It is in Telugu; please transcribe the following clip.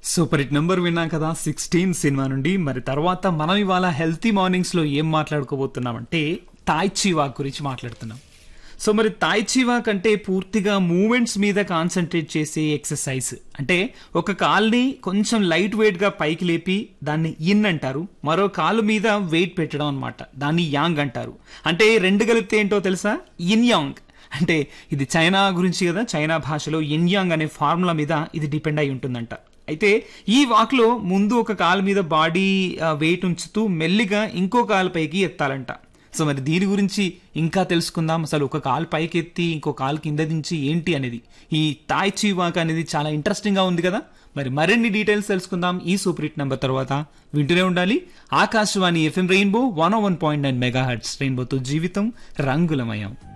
సూపర్ హిట్ నెంబర్ విన్నాం కదా సిక్స్టీన్ సినిమా నుండి మరి తర్వాత మనం ఇవాళ హెల్తీ మార్నింగ్స్ లో ఏం మాట్లాడుకోబోతున్నామంటే తాయ్చి వాక్ గురించి మాట్లాడుతున్నాం సో మరి తాయ్చి వాక్ అంటే పూర్తిగా మూమెంట్స్ మీద కాన్సన్ట్రేట్ చేసే ఎక్సర్సైజ్ అంటే ఒక కాల్ని కొంచెం లైట్ వెయిట్ గా పైకి లేపి దాన్ని ఇన్ అంటారు మరో కాలు మీద వెయిట్ పెట్టడం అన్నమాట దాన్ని యాంగ్ అంటారు అంటే రెండు కలిపితే ఏంటో తెలుసా ఇన్ యాంగ్ అంటే ఇది చైనా గురించి కదా చైనా భాషలో ఇన్ యాంగ్ అనే ఫార్ములా మీద ఇది డిపెండ్ అయి ఉంటుందంట అయితే ఈ వాక్లో ముందు ఒక కాలు మీద బాడీ వెయిట్ ఉంచుతూ మెల్లిగా ఇంకో కాలు పైకి ఎత్తాలంట సో మరి దీని గురించి ఇంకా తెలుసుకుందాం అసలు ఒక కాలు పైకి ఎత్తి ఇంకో కాలు కింద దించి ఏంటి అనేది ఈ తాయ్ చీ వాక్ అనేది చాలా ఇంట్రెస్టింగ్ గా ఉంది కదా మరి మరిన్ని డీటెయిల్స్ తెలుసుకుందాం ఈ సూపర్ హిట్ నెంబర్ తర్వాత వింటూనే ఉండాలి Akashvani FM rainbow one one point nine megahertz రెయిన్బోతో జీవితం రంగులమయం